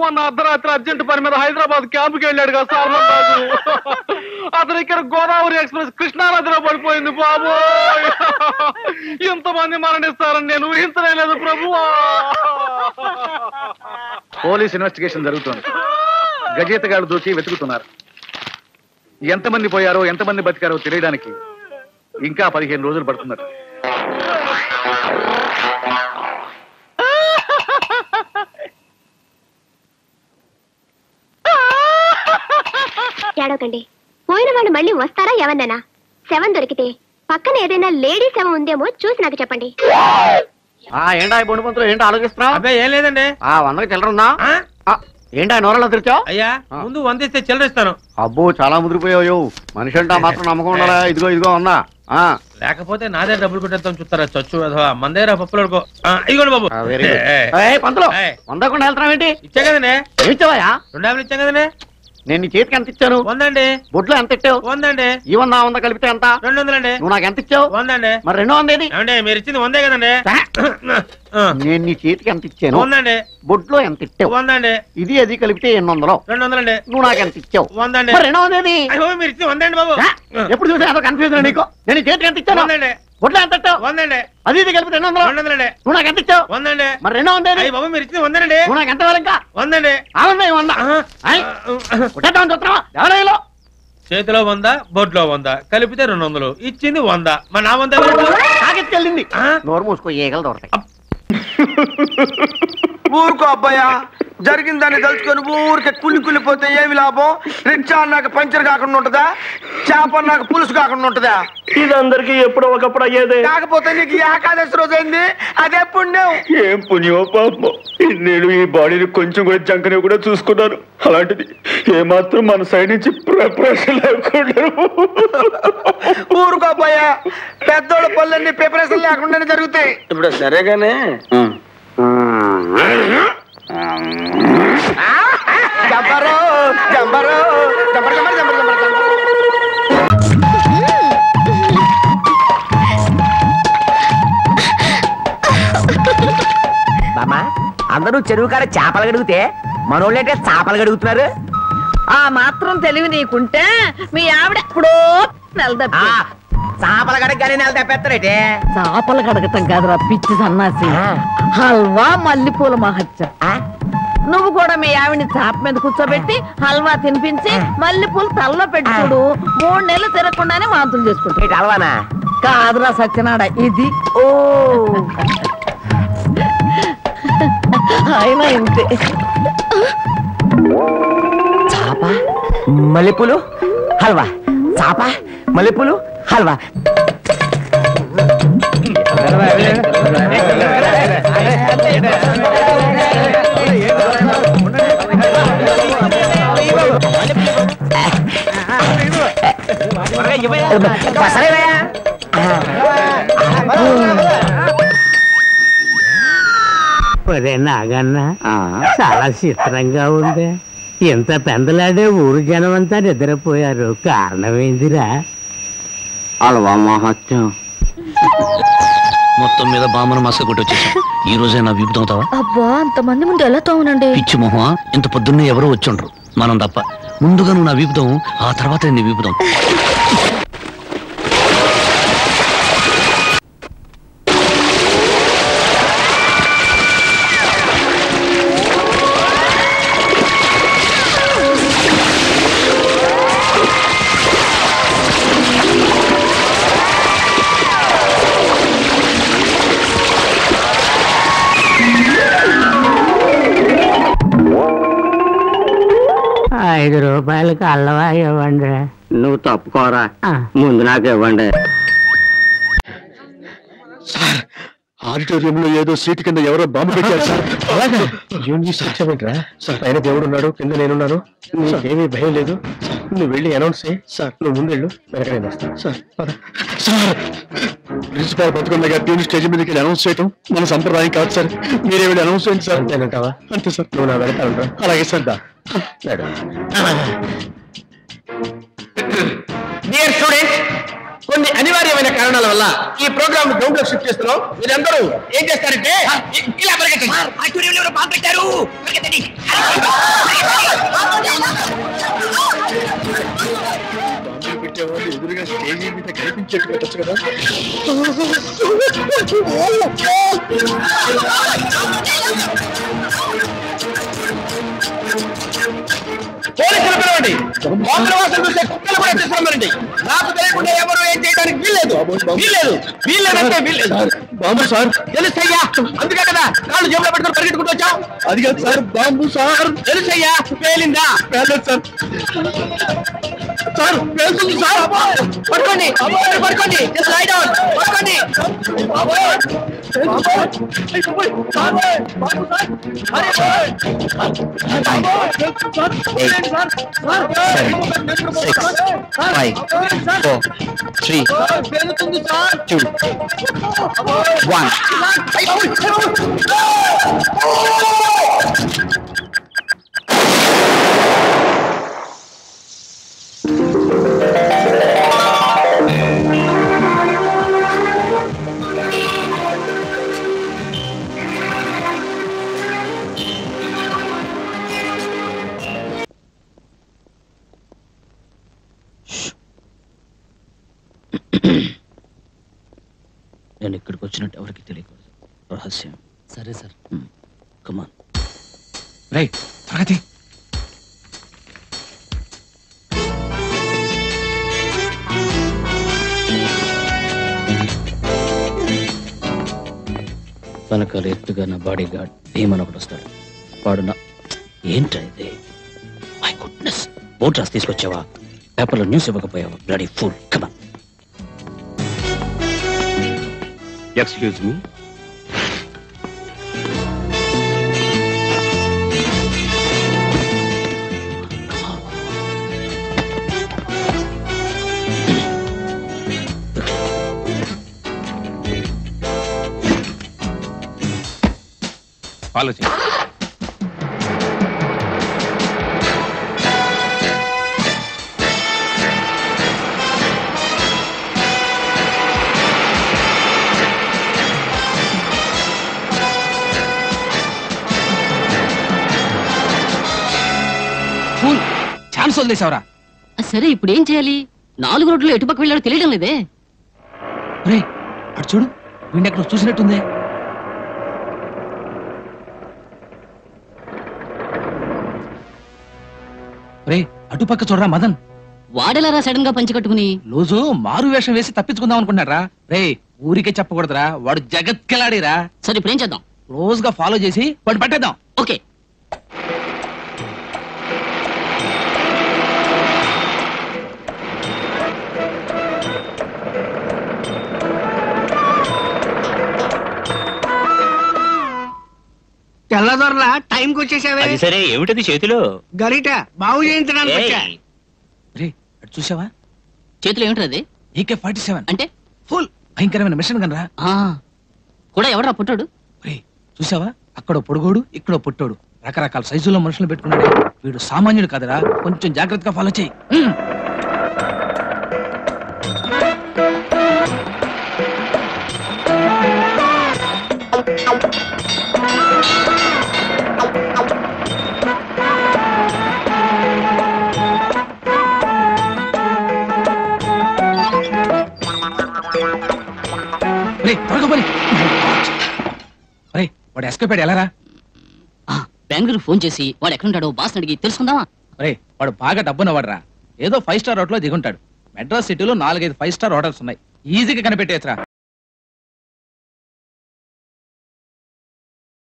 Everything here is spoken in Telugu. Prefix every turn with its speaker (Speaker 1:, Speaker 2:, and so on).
Speaker 1: మొన్న అర్ధరాత్రి అర్జెంట్ పని మీద హైదరాబాద్ క్యాంపుకి వెళ్ళాడు కదా సార్ రాజు అతను ఇక్కడ గోదావరి ఎక్స్ప్రెస్ కృష్ణానదిలో పడిపోయింది బాబు ఇంతమంది మరణిస్తారని నేను ఊహించలేదు ప్రభు
Speaker 2: పోలీస్ ఇన్వెస్టిగేషన్ జరుగుతోంది గజేతగాళ్ళు దూకి వెతుకుతున్నారు ఎంతమంది పోయారో ఎంతమంది బతికారో తెలియడానికి ఇంకా పదిహేను రోజులు పడుతున్నారు
Speaker 3: ఏడవకండి పోయిన వాళ్ళు మళ్ళీ వస్తారా ఎవరినైనా శవం దొరికితే పక్కన ఏదైనా లేడీ శవం ఉందేమో చూసి నాకు చెప్పండి
Speaker 4: ఆ ఏంటా ఈ బొండు పంతులు ఏంటో ఆలోచిస్తున్నావు
Speaker 5: అబ్బాయి ఏం లేదండి
Speaker 4: ఆ వందకి చిల్లర ఉందా
Speaker 5: ఆ?
Speaker 4: ఆ, ఏంటా నోరలో తెరిచావు
Speaker 5: అయ్యా
Speaker 4: ఆ.
Speaker 5: ముందు వందిస్తే చిల్లరిస్తాను
Speaker 4: అబ్బో చాలా ముదిరిపోయావు మనిషి అంటే ఆ మాత్రం నమ్మకం ఉండాలా ఇదిగో ఇదిగో ఉందా ఆ
Speaker 5: లేకపోతే నాదే డబ్బులు కొట్టేద్దాం చూస్తారా చచ్చు అథవా మందేరా పప్పులు అడుకో ఇదిగోండి బాబు
Speaker 4: ఆ, వెరీ గుడ్.
Speaker 5: ఏ, ఏ.
Speaker 4: ఏయ్, పంతులు
Speaker 5: ఏయ్.
Speaker 4: వందకుండా వెళ్తున్నావు ఏంటి
Speaker 5: ఇచ్చా కదండి
Speaker 4: ఏమి ఇచ్చావయ్యా
Speaker 5: రెండు యాభలు ఇచ్చాం కదండి
Speaker 4: నేను నీ చేతికి ఎంత ఇచ్చాను
Speaker 5: వందండి
Speaker 4: బొడ్లో ఎంత ఇచ్చావు
Speaker 5: వందండి
Speaker 4: ఈ వంద ఆ వంద కలిపితే ఎంత
Speaker 5: రెండు వందలండి
Speaker 4: నువ్వు నాకు ఎంత ఇచ్చావు
Speaker 5: వందండి
Speaker 4: మరి రెండో వంద ఏది
Speaker 5: ఏమండి మీరు ఇచ్చింది వందే కదండి ఆ,
Speaker 4: నేను నీ చేతికి ఎంత ఇచ్చాను
Speaker 5: వందండి
Speaker 4: బొడ్లో ఎంత ఇచ్చావు
Speaker 5: వందండి
Speaker 4: ఇది అది కలిపితే ఎన్ని వందలు
Speaker 5: రెండు వందలండి
Speaker 4: నువ్వు నాకు ఎంత ఇచ్చావు
Speaker 5: వందండి
Speaker 4: మరి రెండో వంద ఏది
Speaker 5: అయ్యో మీరు ఇచ్చింది వందండి బాబు
Speaker 4: ఆ, ఎప్పుడు చూసినా అదో కన్ఫ్యూజన్ నీకు నేను నీ చేతికి ఎంత ఇచ్చాను
Speaker 5: వందండి
Speaker 4: బొడ్లో ఎంత ఇచ్చావు
Speaker 5: వందండి
Speaker 4: అది ఇది కలిపితే రెండు వందలు
Speaker 5: రెండు వందలండి
Speaker 4: నువ్వు నాకు ఎంత ఇచ్చావు
Speaker 5: వందండి
Speaker 4: మరి రెండో వంద ఏది
Speaker 5: అయ్యి బాబు మీరు ఇచ్చింది వందండి
Speaker 4: నువ్వు నాకు ఎంత ఇవ్వాలి ఇంకా
Speaker 5: వందండి
Speaker 4: ఆ వంద ఈ వంద
Speaker 5: ఆహా.
Speaker 4: ఆయ్.
Speaker 5: ఆ,
Speaker 4: కొట్టేద్దామని చూస్తున్నావా ఎవరైలో
Speaker 5: చేతిలో వంద బొడ్లో వంద కలిపితే రెండు వందలు ఇచ్చింది వంద మరి నా వంద ఎవరు?
Speaker 4: తాకెత్తుకెళ్ళింది
Speaker 5: ఆ?
Speaker 4: నోరు మూసుకో ఈగలు దొరతాయి
Speaker 6: ఊరుకో అబ్బాయా జరిగిన దాన్ని తలుచుకొని ఊరికే కుళ్ళి కుళ్ళిపోతే ఏమి లాభం రిక్షా అన్నాక పంచర్ కాకుండా ఉంటదా చేప అన్నాక పులుసు కాకుండా ఉంటదా
Speaker 1: ఇదందరికీ ఎప్పుడో ఒకప్పుడు అయ్యేదే
Speaker 6: కాకపోతే నీకు ఈ ఏకాదశి రోజు అయింది అదే పుణ్యం
Speaker 1: ఏం పుణ్యమో పాపం నేను ఈ బాడీని కొంచెం కూడా జంకని కూడా చూసుకున్నాను అలాంటిది ఏమాత్రం మన సైడ్ నుంచి ప్రిపరేషన్ లేకుండా
Speaker 6: ఊరుకో అబ్బాయా పెద్దోళ్ళ పనులన్నీ ప్రిపరేషన్ లేకుండానే జరుగుతాయి ఇప్పుడు సరేగానే జంపరు జంపరు జంపరు జంపరు జంపరు జంపరు జంపరు
Speaker 7: బామ్మా అందరూ చెరువు కాడ చేపలు గడిగితే మనోళ్ళంటే చేపలు గడుగుతున్నారు
Speaker 8: ఆ మాత్రం తెలివి నీకుంటే మీ ఆవిడ ఎప్పుడో నెలదప్పి
Speaker 7: చేపల గడగానే నెల తప్పేస్తారైతే
Speaker 8: చేపలు కడగటం కాదురా పిచ్చి సన్నాసి హల్వా మల్లెపూల మహత్యం నువ్వు కూడా మీ ఆవిడ్ని చాప మీద కూర్చోబెట్టి హల్వా తినిపించి మల్లెపూలు తలలో పెట్టి చూడు మూడు నెలలు తిరగకుండానే వాంతులు చేసుకుంటాడు
Speaker 7: అలవానా
Speaker 8: కాదురా సత్యనాడ ఇది ఓ అయినా ఇంతే
Speaker 7: చాప మల్లెపూలు హల్వా చాప మల్లెపూలు హల్వా పసరేవయ్యా
Speaker 9: ఒరే నాగన్న చాలా చిత్రంగా ఉంది ఇంత పెందలాడే ఊరు జనం అంతా నిద్రపోయారు కారణం ఏందిరా
Speaker 4: అలవా మహత్యం
Speaker 10: మొత్తం మీద బామ్మను మసక కొట్టి వచ్చేసాం ఈ రోజే నా విపుతం అవుతావా
Speaker 3: అబ్బా అంతమంది ముందు ఎలా తోమనండి
Speaker 10: పిచ్చి మొహమా ఇంత పొద్దున్నే ఎవరో వచ్చుండ్రు మనం తప్ప ముందుగా నువ్వు నా విపుతం ఆ తర్వాత నీ విపుతం
Speaker 9: ఐదు రూపాయలకి అల్లవా ఇవ్వండి
Speaker 4: నువ్వు తప్పుకోరా
Speaker 9: ఆ.
Speaker 4: ముందు నాకు ఇవ్వండి
Speaker 2: ఆడిటోరియంలో ఏదో సీట్ కింద ఎవరో బాంబు పెట్టారు సార్ ఏంటి సత్యమేంట్రా సార్ పైన దేవుడు ఉన్నాడు కింద నేనున్నాను నీకేమీ భయం లేదు నువ్వు వెళ్ళి అనౌన్స్ చేయి సార్ నువ్వు ముందు వెళ్ళు వెనక నేను వస్తాను సార్ సార్ ప్రిన్సిపాల్ బతుకున్న ట్యూన్ స్టేజ్ మీదకి వెళ్ళి అనౌన్స్ చేయటం మన సంప్రదాయం కాదు సార్ మీరే వెళ్ళి అనౌన్స్ చేయండి సార్ అంతేనంటావా అంతే సార్ నువ్వు నా వెనక ఉంటా అలాగే సార్ దా
Speaker 6: డియర్ స్టూడెంట్స్ కొన్ని అనివార్యమైన కారణాల వల్ల ఈ ప్రోగ్రామ్ గ్రౌండ్ లో షిఫ్ట్ చేస్తున్నాం మీరందరూ ఏం చేస్తారంటే ఇలా పరిగెత్తండి.
Speaker 2: చెట్టు పెట్టచ్చు కదా
Speaker 6: పోలీసులు పిలవండి మందుల వాసన చూసే కుక్కలు కూడా తీసుకురమ్మనండి నాకు తెలియకుండా ఎవరు ఏం చేయడానికి వీల్లేదు వీల్లేదు వీల్లేదంటే వీల్లేదు
Speaker 2: బాంబు సార్
Speaker 6: తెలుసయ్యా అందుకే కదా కాళ్ళు జేబులో పెట్టుకుని పరిగెట్టుకుంటూ వచ్చాం
Speaker 2: అది కాదు సార్ బాంబు సార్
Speaker 6: తెలుసయ్యా పేలిందా
Speaker 2: పేలేదు సార్ సార్ పేలుతుంది సార్
Speaker 6: పడుకోండి పడుకోండి, పడుకోండి జస్ట్ లై డౌన్ పడుకోండి
Speaker 2: five four three two one
Speaker 10: నేను ఇక్కడికి వచ్చినట్టు ఎవరికి తెలియకూడదు రహస్యం సరే సార్ కమాన్
Speaker 11: రై త్వరగతి
Speaker 10: వెనకాల ఎత్తుగా నా బాడీ గార్డ్ భీమన్ ఒకడు వస్తాడు వాడు నా ఏంట్రా ఇది మై గుడ్నెస్ ఓట్ రాసి తీసుకొచ్చావా పేపర్లో న్యూస్ ఇవ్వకపోయావా bloody fool come on
Speaker 4: excuse me
Speaker 11: follow చేయి ఫూల్ ఛాన్స్ వదిలేసావరా
Speaker 12: సరే ఇప్పుడు ఏం చేయాలి నాలుగు రోడ్లు ఎటుపక్క వెళ్ళాడో తెలియడం లేదే
Speaker 11: రే అటు చూడు వీడిని ఎక్కడ చూసినట్టుందే రే అటుపక్క చూడరా మదన్
Speaker 12: వాడెలారా సడన్ గా పంచి కట్టుకుని
Speaker 11: రోజు మారు వేషం వేసి తప్పించుకుందాం అనుకుంటున్నారా రే ఊరికే చెప్పకూడదురా వాడు జగత్కెలాడిరా
Speaker 12: సరే ఇప్పుడు ఏం చేద్దాం
Speaker 11: క్లోజ్ గా ఫాలో చేసి వాడు పట్టేద్దాం
Speaker 12: ఓకే
Speaker 9: తెల్లదొరలా టైంకి వచ్చేసావే
Speaker 10: అది సరే ఏమిటది చేతిలో
Speaker 9: గరిట బాగు చేయించడానికి వచ్చా
Speaker 11: రే అటు చూసావా
Speaker 12: చేతిలో ఏమిటి అది
Speaker 11: ఏకే ఫార్టీ సెవెన్
Speaker 12: అంటే
Speaker 11: ఫుల్ భయంకరమైన మిషన్ గనరా
Speaker 12: ఆ కూడా ఎవడరా పుట్టాడు
Speaker 11: రే చూసావా అక్కడ పొడుగోడు ఇక్కడ పుట్టోడు రకరకాల సైజుల్లో మనుషులు పెట్టుకున్నాడు వీడు సామాన్యుడు కాదురా కొంచెం జాగ్రత్తగా ఫాలో చేయి హ్మ్. రే త్వరగా పని రే వాడు ఎస్కేప్ అయ్యాడు ఎలారా
Speaker 12: బెంగళూరు ఫోన్ చేసి వాడు ఎక్కడుంటాడో బాస్ అడిగి తెలుసుకుందామా
Speaker 11: రే వాడు బాగా డబ్బున్నవాడురా ఏదో ఫైవ్ స్టార్ హోటల్లో దిగుంటాడు మెడ్రాస్ సిటీలో నాలుగైదు ఫైవ్ స్టార్ హోటల్స్ ఉన్నాయి ఈజీగా కనిపెట్టేయచ్చురా